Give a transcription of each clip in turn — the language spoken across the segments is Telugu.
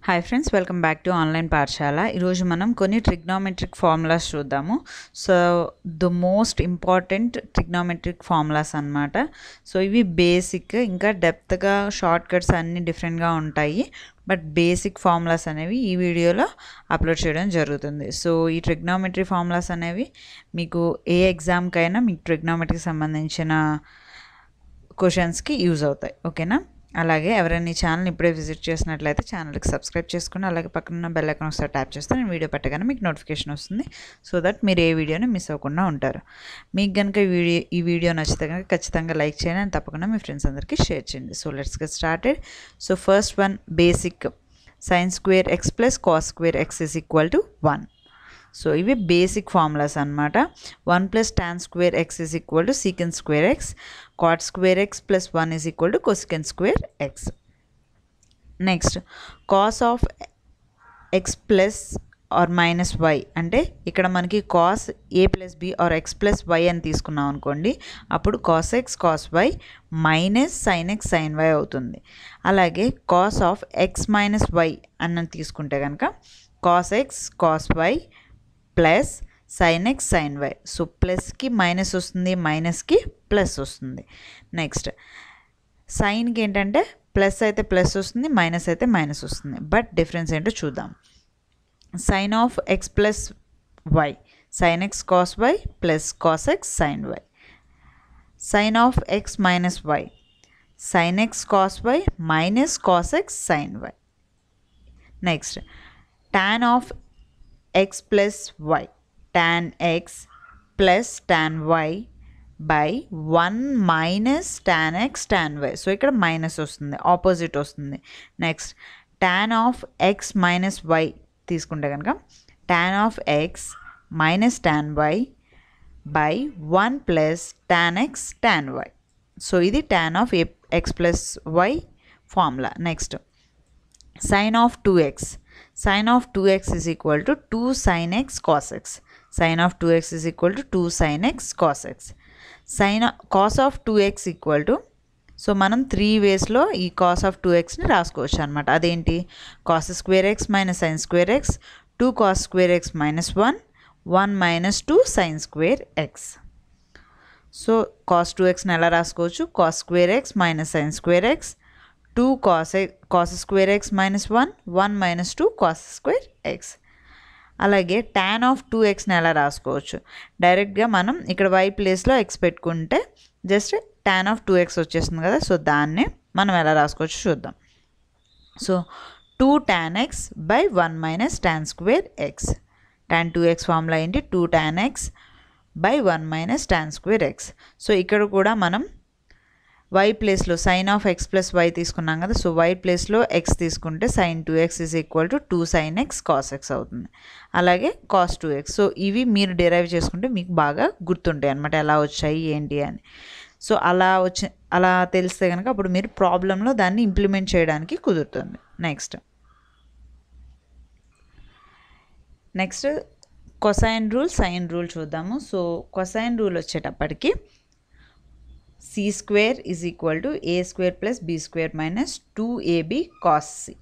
Hi friends welcome back to online పాఠశాల ఈరోజు మనం కొన్ని ట్రిగ్నోమెట్రిక్ ఫార్ములాస్ చూద్దాము so the most important trigonometric formulas అన్నమాట సో ఇవి బేసిక్ ఇంకా డెప్త్గా షార్ట్ కట్స్ అన్నీ డిఫరెంట్గా ఉంటాయి బట్ బేసిక్ ఫార్ములాస్ అనేవి ఈ వీడియోలో అప్లోడ్ చేయడం జరుగుతుంది సో ఈ ట్రిగ్నోమెట్రీ ఫార్ములాస్ అనేవి మీకు ఏ ఎగ్జామ్కైనా మీకు ట్రిగ్నోమెట్రీకి సంబంధించిన క్వశ్చన్స్కి యూజ్ అవుతాయి ఓకేనా అలాగే ఎవరైనా ఈ ఛానల్ ఇప్పుడే విజిట్ చేసినట్లయితే ఛానల్కి సబ్స్క్రైబ్ చేసుకుని అలాగే పక్కన బెల్ ఐకాన్ ఒకసారి ట్యాప్ చేస్తే నేను వీడియో పెట్టగానే మీకు నోటిఫికేషన్ వస్తుంది సో దట్ మీరు ఏ వీడియోని మిస్ అవ్వకుండా ఉంటారు మీకు కనుక ఈ వీడియో ఈ వీడియో నచ్చితే కనుక ఖచ్చితంగా లైక్ చేయండి అండ్ తప్పకుండా మీ ఫ్రెండ్స్ అందరికీ షేర్ చేయండి so let's get started so first one basic sine square x plus cos square x is equal to one so ఇవి బేసిక్ ఫార్ములాస్ అనమాట one plus tan square x is equal to secant square x cot square x plus one is equal to cosecant square x next cos of x plus or minus y అంటే ఇక్కడ మనకి cos A plus B are x plus y అని తీసుకున్నాం అనుకోండి అప్పుడు cos x cos y minus sine x sine y అవుతుంది అలాగే cos of x minus y అన్నది తీసుకుంటే కనుక cos x cos y plus sine x sine y so ప్లస్కి మైనస్ వస్తుంది మైనస్కి ప్లస్ వస్తుంది నెక్స్ట్ సైన్కి ఏంటంటే ప్లస్ అయితే ప్లస్ వస్తుంది మైనస్ అయితే మైనస్ వస్తుంది బట్ డిఫరెన్స్ ఏంటో చూద్దాం sine of x plus y sine x cos y plus cos x sine y sine of x minus y sine x cos y minus cos x sine y next tan of x plus y tan x plus tan y by one minus tan x tan y so ఇక్కడ మైనస్ వస్తుంది ఆపోజిట్ వస్తుంది next tan of x minus y తీసుకుంటే కనుక tan of x minus tan y by one plus tan x tan y so ఇది tan of x plus y formula next sine of two x sin of 2x is equal to 2 sin x cos x. sin of 2x is equal to 2 sin x cos x. sin cos of 2x equal to so మనం త్రీ వేస్లో ఈ కాస్ ఆఫ్ టూ ఎక్స్ని రాసుకోవచ్చు అనమాట అదేంటి cos square x minus sine square x two cos square x minus one one minus two sine square x so cos two ఎక్స్ని ఎలా రాసుకోవచ్చు cos square x minus sine square x two cos cos square x minus one one minus two cos square x అలాగే ట్యాన్ ఆఫ్ టూ ఎక్స్ని ఎలా రాసుకోవచ్చు డైరెక్ట్గా మనం ఇక్కడ వై ప్లేస్లో ఎక్స్ పెట్టుకుంటే just tan of two x వచ్చేస్తుంది కదా సో దాన్ని మనం ఎలా రాసుకోవచ్చు చూద్దాం so two tan x by one minus tan square x tan two x formula ఏంటి two tan x by one minus tan square x so ఇక్కడ కూడా మనం వై ప్లేస్లో sine of x plus y తీసుకున్నాం కదా సో వై ప్లేస్లో ఎక్స్ తీసుకుంటే sine two x is equal to two sine x cos X అవుతుంది అలాగే కాస్ టూ ఎక్స్ సో ఇవి మీరు డిరైవ్ చేసుకుంటే మీకు బాగా గుర్తుంటాయి అనమాట ఎలా వచ్చాయి ఏంటి అని సో అలా వచ్చి అలా తెలిస్తే కనుక అప్పుడు మీరు ప్రాబ్లంలో దాన్ని ఇంప్లిమెంట్ చేయడానికి కుదురుతుంది next next cosine rule sine rule చూద్దాము సో కొసైన్ రూల్ వచ్చేటప్పటికి C square is equal to A square plus B square minus two AB cos C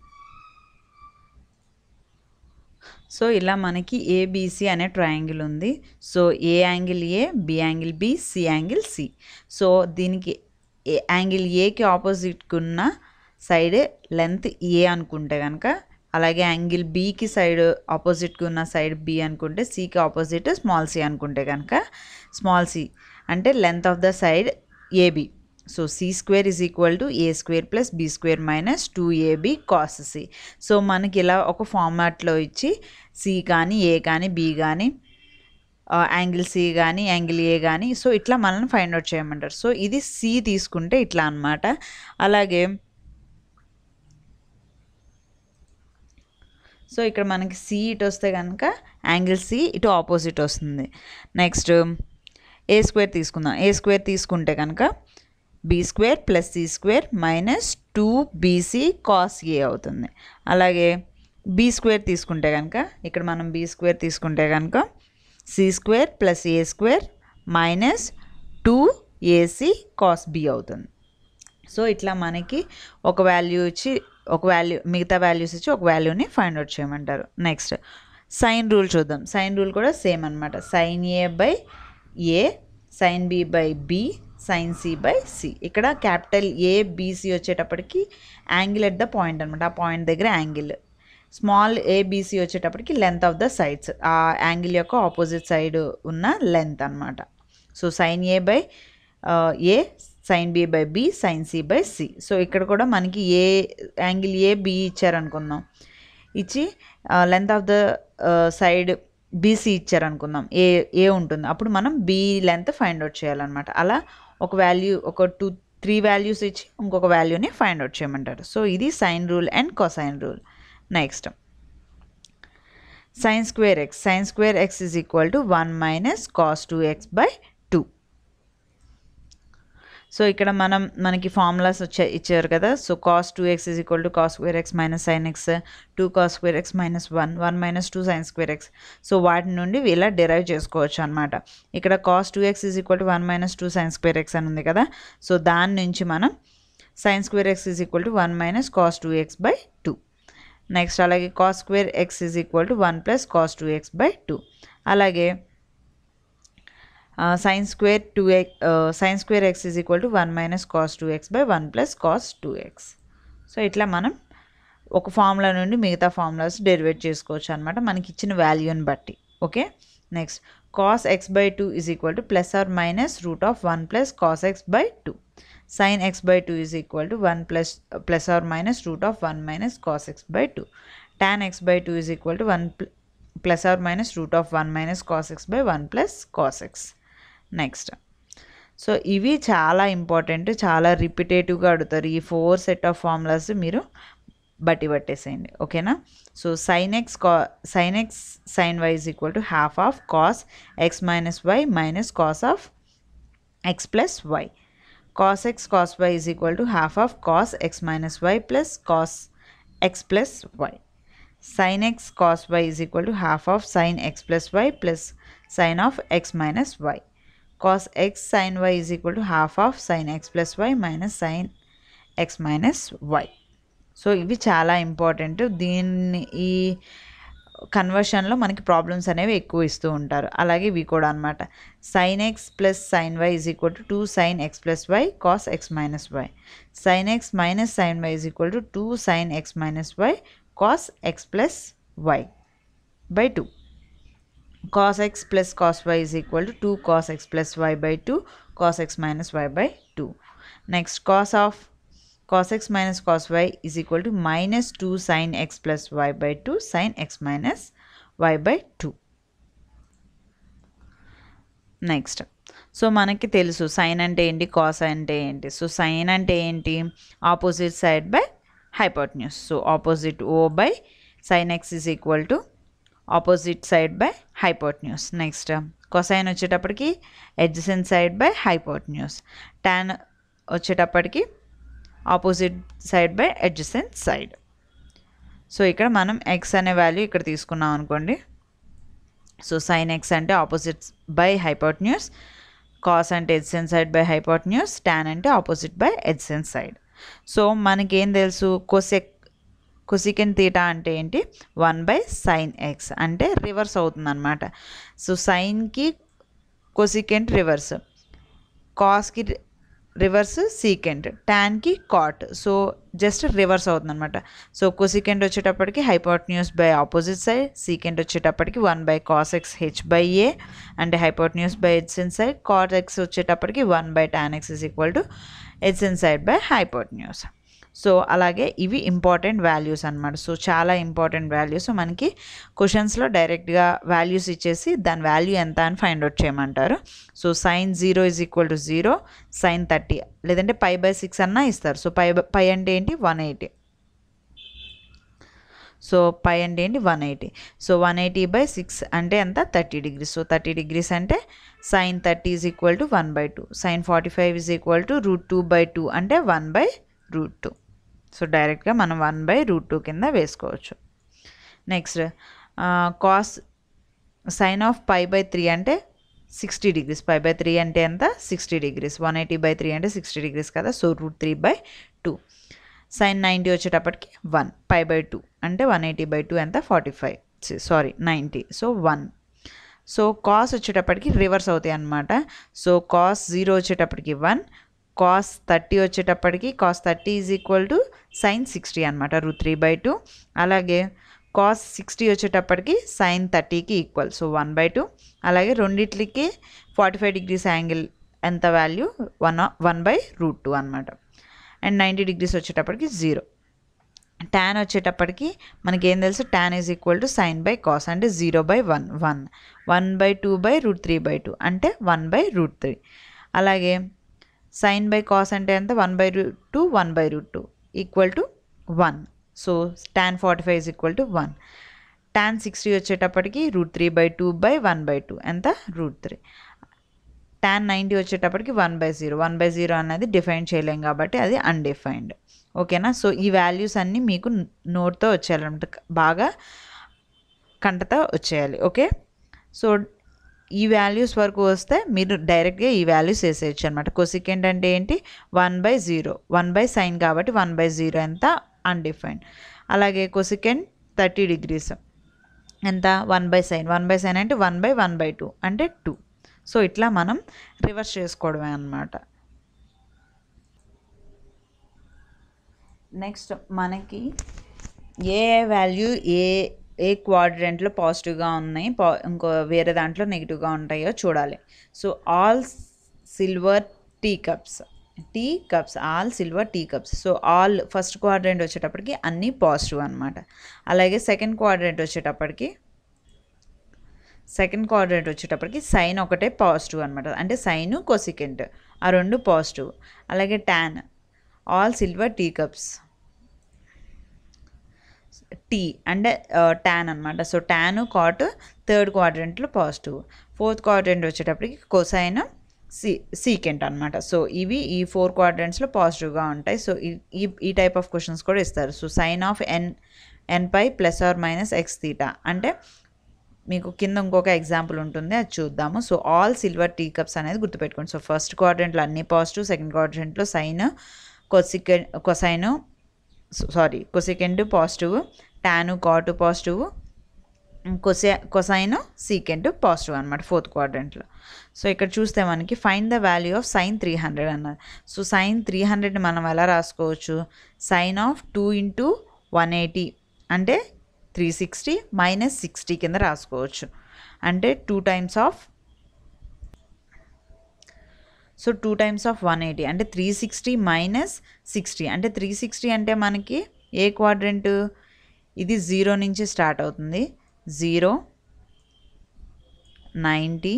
so ఇలా మనకి ఏబిసి అనే ట్రయాంగిల్ ఉంది so A angle A B angle B C angle C so దీనికి యాంగిల్ ఏకి ఆపోజిట్కి ఉన్న సైడ్ లెంత్ ఏ అనుకుంటే కనుక అలాగే యాంగిల్ బీకి సైడ్ ఆపోజిట్కి ఉన్న సైడ్ బి అనుకుంటే సికి ఆపోజిట్ స్మాల్ సి అనుకుంటే కనుక స్మాల్ సి అంటే length of the side AB so C square is equal to A square plus B square minus two AB cos C so మనకి ఇలా ఒక ఫార్మాట్లో ఇచ్చి సి కానీ ఏ కానీ బి కానీ యాంగిల్ సి కానీ యాంగిల్ ఏ కానీ సో ఇట్లా మనల్ని ఫైండ్ అవుట్ చేయమంటారు సో ఇది సి తీసుకుంటే ఇట్లా అనమాట అలాగే సో ఇక్కడ మనకి సి ఇటు వస్తే కనుక యాంగిల్ సి ఇటు ఆపోజిట్ వస్తుంది నెక్స్ట్ ఏ స్క్వేర్ తీసుకుందాం ఏ స్క్వేర్ తీసుకుంటే కనుక B square plus C square minus two BC cos A అవుతుంది అలాగే బీ స్క్వేర్ తీసుకుంటే కనుక ఇక్కడ మనం బీ స్క్వేర్ తీసుకుంటే కనుక C square plus A square minus two AC cos B అవుతుంది సో ఇట్లా మనకి ఒక వాల్యూ ఇచ్చి ఒక వాల్యూ మిగతా వాల్యూస్ ఇచ్చి ఒక వాల్యూని ఫైండ్ అవుట్ చేయమంటారు నెక్స్ట్ సైన్ రూల్ చూద్దాం సైన్ రూల్ కూడా సేమ్ అనమాట sine A by A sine B by B sine C by C ఇక్కడ క్యాపిటల్ ఏ బీసీ వచ్చేటప్పటికి యాంగిల్ ఎట్ ద పాయింట్ అనమాట ఆ పాయింట్ దగ్గర యాంగిల్ స్మాల్ ఏబీసీ వచ్చేటప్పటికి లెంత్ ఆఫ్ ద సైడ్స్ ఆ యాంగిల్ యొక్క ఆపోజిట్ సైడ్ ఉన్న లెంత్ అనమాట so sine A by A sine B by B sine C by C so ఇక్కడ కూడా మనకి ఏ యాంగిల్ ఏ బి ఇచ్చారనుకుందాం ఇచ్చి length of the side BC ఇచ్చారనుకుందాం ఏ ఏ ఉంటుంది అప్పుడు మనం బి లెంత్ ఫైండ్ అవుట్ చేయాలన్నమాట అలా ఒక వాల్యూ ఒక టూ త్రీ వాల్యూస్ ఇచ్చి ఇంకొక వాల్యూని ఫైండ్ అవుట్ చేయమంటారు సో ఇది sine rule and cosine rule next sine square x sine square x is equal to one minus cos two x by two so ఇక్కడ మనం మనకి ఫార్ములాస్ వచ్చే ఇచ్చారు కదా సో cos two x is equal to cos square x minus sine x two cos square x minus one one minus two sine square x so వాటి నుండి ఇలా డిరైవ్ చేసుకోవచ్చు అనమాట ఇక్కడ cos two x is equal to one minus two sine square x అని ఉంది కదా సో దాని నుంచి మనం sine square x is equal to one minus cos two x by two next అలాగే cos square x is equal to one plus cos two x by two అలాగే sine square two x sine square x is equal to one minus cos two x by one plus cos two X so ఇట్లా మనం ఒక ఫార్ములా నుండి మిగతా ఫార్ములాస్ డెరివేట్ చేసుకోవచ్చు అనమాట మనకి ఇచ్చిన వాల్యూని బట్టి okay next cos x by two is equal to plus or minus root of one plus cos x by two sine x by two is equal to one plus plus or minus root of one minus cos x by two tan x by two is equal to one plus or minus root of one minus cos x by one plus cos x next so ఇవి చాలా ఇంపార్టెంట్ చాలా రిపిటేటివ్గా అడుగుతారు ఈ ఫోర్ సెట్ ఆఫ్ ఫార్ములాస్ మీరు బట్టి పట్టేసేయండి ఓకేనా సో సైన్ ఎక్స్ కా sine x sine y is equal to half of cos x minus y minus cos of x plus y cos x cos y is equal to half of cos x minus y plus cos x plus y sine x cos y is equal to half of sine x plus y plus sine of x minus y cos x sin y is equal to half of sin x plus y minus sin x minus y so ఇవి చాలా ఇంపార్టెంట్ దీన్ని ఈ కన్వర్షన్లో మనకి ప్రాబ్లమ్స్ అనేవి ఎక్కువ ఇస్తూ ఉంటారు అలాగే ఇవి కూడా అనమాట sine x plus sine y is equal to two sine x plus y cos x minus y sine x minus sine y is equal to two sine x minus y cos x plus y by two cos x plus cos y is equal to 2 cos x plus y by 2 cos x minus y by 2. Next cos of cos x minus cos y is equal to minus 2 sin x plus y by 2 sin x minus y by 2. Next so మనకి తెలుసు సైన్ అంటే ఏంటి కాస్ అంటే ఏంటి సో సైన్ అంటే ఏంటి opposite side by hypotenuse so opposite O by sine x is equal to opposite side by hypotenuse next cosine వచ్చేటప్పటికి adjacent side by hypotenuse tan వచ్చేటప్పటికి opposite side by adjacent side so ఇక్కడ మనం ఎక్స్ అనే వాల్యూ ఇక్కడ తీసుకున్నాం అనుకోండి సో సైన్ ఎక్స్ అంటే ఆపోజిట్ బై హైపోట్న్యూస్ కాస్ అంటే adjacent side by hypotenuse tan అంటే opposite by adjacent side so మనకేం తెలుసు కొసెక్ కొసికెన్ తీటా అంటే ఏంటి వన్ బై సైన్ ఎక్స్ అంటే రివర్స్ అవుతుంది అనమాట సో సైన్కి కొసికెంట్ రివర్స్ కాస్కి రివర్స్ సీకెంట్ టాన్కి కాట్ సో జస్ట్ రివర్స్ అవుతుంది అనమాట సో కొసికెంట్ వచ్చేటప్పటికి hypotenuse by opposite side secant వచ్చేటప్పటికి one by cos x H by A అంటే hypotenuse by H N side cot x వచ్చేటప్పటికి one by tan x is equal to H N side by hypotenuse so అలాగే ఇవి ఇంపార్టెంట్ వాల్యూస్ అనమాట సో చాలా ఇంపార్టెంట్ వాల్యూస్ మనకి క్వశ్చన్స్లో డైరెక్ట్గా వాల్యూస్ ఇచ్చేసి దాని వాల్యూ ఎంత అని ఫైండ్ అవుట్ చేయమంటారు so sine zero is equal to zero sine thirty లేదంటే పై బై సిక్స్ అన్నా ఇస్తారు సో పై పై అంటే ఏంటి వన్ ఎయిటీ సో పై అంటే ఏంటి one eighty so one eighty by six అంటే ఎంత thirty degrees so thirty degrees అంటే sine thirty is equal to one by two sine forty five is equal to root two by two అంటే one by root two so డైరెక్ట్గా మనం వన్ బై రూట్ టూ కింద వేసుకోవచ్చు next cos sine of pi by three అంటే sixty degrees five by three అంటే ఎంత sixty degrees one eighty by three అంటే సిక్స్టీ డిగ్రీస్ కదా so root three by two sine ninety వచ్చేటప్పటికి వన్ పై బై టూ అంటే వన్ ఎయిటీ బై టూ ఎంత forty five sorry ninety so one so cos వచ్చేటప్పటికి రివర్స్ అవుతాయి అన్నమాట సో కాస్ జీరో వచ్చేటప్పటికి వన్ కాస్ థర్టీ వచ్చేటప్పటికి cos thirty is equal to sine sixty అనమాట రూట్ త్రీ బై టూ అలాగే కాస్ సిక్స్టీ వచ్చేటప్పటికి సైన్ థర్టీకి equal so one by two అలాగే రెండిట్లకి ఫార్టీ ఫైవ్ డిగ్రీస్ యాంగిల్ ఎంత value one one by root two అనమాట అండ్ నైంటీ డిగ్రీస్ వచ్చేటప్పటికి జీరో ట్యాన్ వచ్చేటప్పటికి మనకి ఏం తెలుసు tan is equal to sine by cos అంటే zero by one one one by two by root three by two అంటే వన్ బై రూట్ త్రీ అలాగే సైన్ బై కాస్ అంటే ఎంత one by root two one by root two equal to one so tan forty five is equal to one tan sixty వచ్చేటప్పటికి root three by two by one by two ఎంత రూట్ త్రీ ట్యాన్ నైంటీ వచ్చేటప్పటికి one by zero one by zero అనేది డిఫైన్ చేయలేం కాబట్టి అది అన్డిఫైన్డ్ ఓకేనా సో ఈ వాల్యూస్ అన్నీ మీకు నోట్తో వచ్చేయాలన్నమాట బాగా కంటతో వచ్చేయాలి ఓకే సో ఈ వాల్యూస్ వరకు వస్తే మీరు డైరెక్ట్గా ఈ వాల్యూస్ వేసేయచ్చు అనమాట కొసికెంట్ అంటే ఏంటి one by zero one by sine కాబట్టి వన్ బై జీరో ఎంత అన్డిఫైన్డ్ అలాగే కొసికెంట్ థర్టీ డిగ్రీస్ ఎంత one by sine one by sine అంటే one by one by two అంటే టూ సో ఇట్లా మనం రివర్స్ చేసుకోవడమే అన్నమాట నెక్స్ట్ మనకి ఏ వాల్యూ ఏ ఏ క్వాడ్రెంట్లో పాజిటివ్గా ఉన్నాయి పా ఇంకో వేరే దాంట్లో నెగిటివ్గా ఉంటాయో చూడాలి so all silver tea cups tea cups all silver tea cups so all first quadrant వచ్చేటప్పటికి అన్నీ పాజిటివ్ అనమాట అలాగే సెకండ్ క్వాడ్రెంట్ వచ్చేటప్పటికి సెకండ్ క్వాడ్రెంట్ వచ్చేటప్పటికి సైన్ ఒకటే పాజిటివ్ అనమాట అంటే సైన్ కొసికెంట్ ఆ రెండు పాజిటివ్ అలాగే tan all silver tea cups tea అంటే ట్యాన్ అనమాట సో ట్యాన్ కాట్ థర్డ్ క్వాడ్రెంట్లో పాజిటివ్ ఫోర్త్ క్వాడ్రెంట్ వచ్చేటప్పటికి కొసైన్ సీ సీకెంట్ అనమాట సో ఇవి ఈ ఫోర్ క్వాడ్రెంట్స్లో పాజిటివ్గా ఉంటాయి సో ఈ ఈ టైప్ ఆఫ్ క్వశ్చన్స్ కూడా ఇస్తారు so sine of n n pi plus or minus x theta అంటే మీకు కింద ఇంకొక ఎగ్జాంపుల్ ఉంటుంది అది చూద్దాము so all silver tea cups అనేది గుర్తుపెట్టుకోండి సో ఫస్ట్ క్వాడ్రెంట్లో అన్ని పాజిటివ్ సెకండ్ క్వాడ్రెంట్లో sine cosec cosine sorry cosecant positive tan cot positive cos cosine secant positive అనమాట ఫోర్త్ క్వాడ్రెంట్లో సో ఇక్కడ చూస్తే మనకి find the value of sine three hundred అన్నారు సో సైన్ త్రీ హండ్రెడ్ని మనం ఎలా రాసుకోవచ్చు sine of two into one eighty అంటే త్రీ సిక్స్టీ మైనస్ సిక్స్టీ కింద రాసుకోవచ్చు అంటే two times of so two times of one eighty అంటే త్రీ సిక్స్టీ మైనస్ సిక్స్టీ అంటే త్రీ సిక్స్టీ అంటే మనకి ఏ క్వాడ్రెంట్ ఇది జీరో నుంచి స్టార్ట్ అవుతుంది zero ninety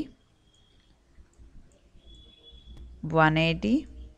one eighty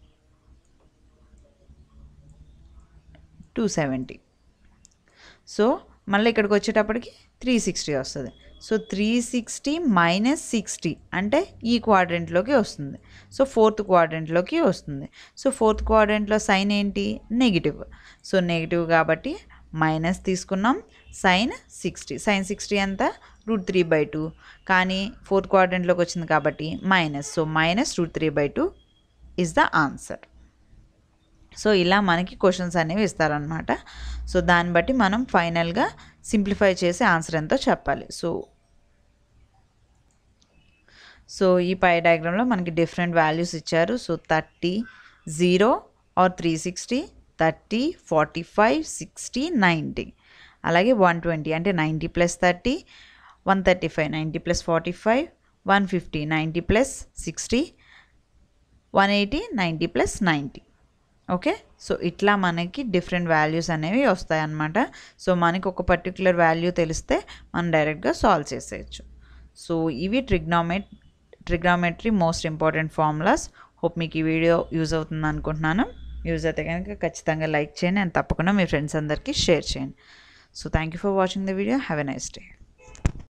two seventy so మళ్ళీ ఇక్కడికి వచ్చేటప్పటికి త్రీ సిక్స్టీ వస్తుంది so three sixty minus sixty అంటే ఈ క్వాడ్రెంట్లోకి వస్తుంది సో ఫోర్త్ క్వాడ్రెంట్లోకి వస్తుంది సో ఫోర్త్ క్వాడ్రెంట్లో సైన్ ఏంటి నెగిటివ్ సో నెగిటివ్ కాబట్టి మైనస్ తీసుకున్నాం సైన్ సిక్స్టీ సైన్ సిక్స్టీ ఎంత రూట్ త్రీ బై టూ కానీ ఫోర్త్ క్వాడ్రెంట్లోకి వచ్చింది కాబట్టి minus so minus root three by two is the answer so ఇలా మనకి క్వశ్చన్స్ అనేవి ఇస్తారనమాట సో దాన్ని బట్టి మనం ఫైనల్గా సింప్లిఫై చేసి ఆన్సర్ ఎంతో చెప్పాలి సో సో ఈ పై డయాగ్రామ్లో మనకి డిఫరెంట్ వాల్యూస్ ఇచ్చారు so thirty zero or three sixty thirty forty five sixty ninety అలాగే వన్ ట్వంటీ అంటే ninety plus thirty one thirty five ninety plus forty five one fifty ninety plus sixty one eighty ninety plus ninety okay so ఇట్లా మనకి డిఫరెంట్ వాల్యూస్ అనేవి వస్తాయన్నమాట సో మనకి ఒక పర్టికులర్ వాల్యూ తెలిస్తే మనం డైరెక్ట్గా సాల్వ్ చేసేయచ్చు సో ఇవి trigonomet trigonometry most important formulas hope మీకు ఈ వీడియో యూజ్ అవుతుంది అనుకుంటున్నాను యూజ్ అయితే కనుక ఖచ్చితంగా లైక్ చేయండి అండ్ తప్పకుండా మీ ఫ్రెండ్స్ అందరికీ షేర్ చేయండి so thank you for watching the video have a nice day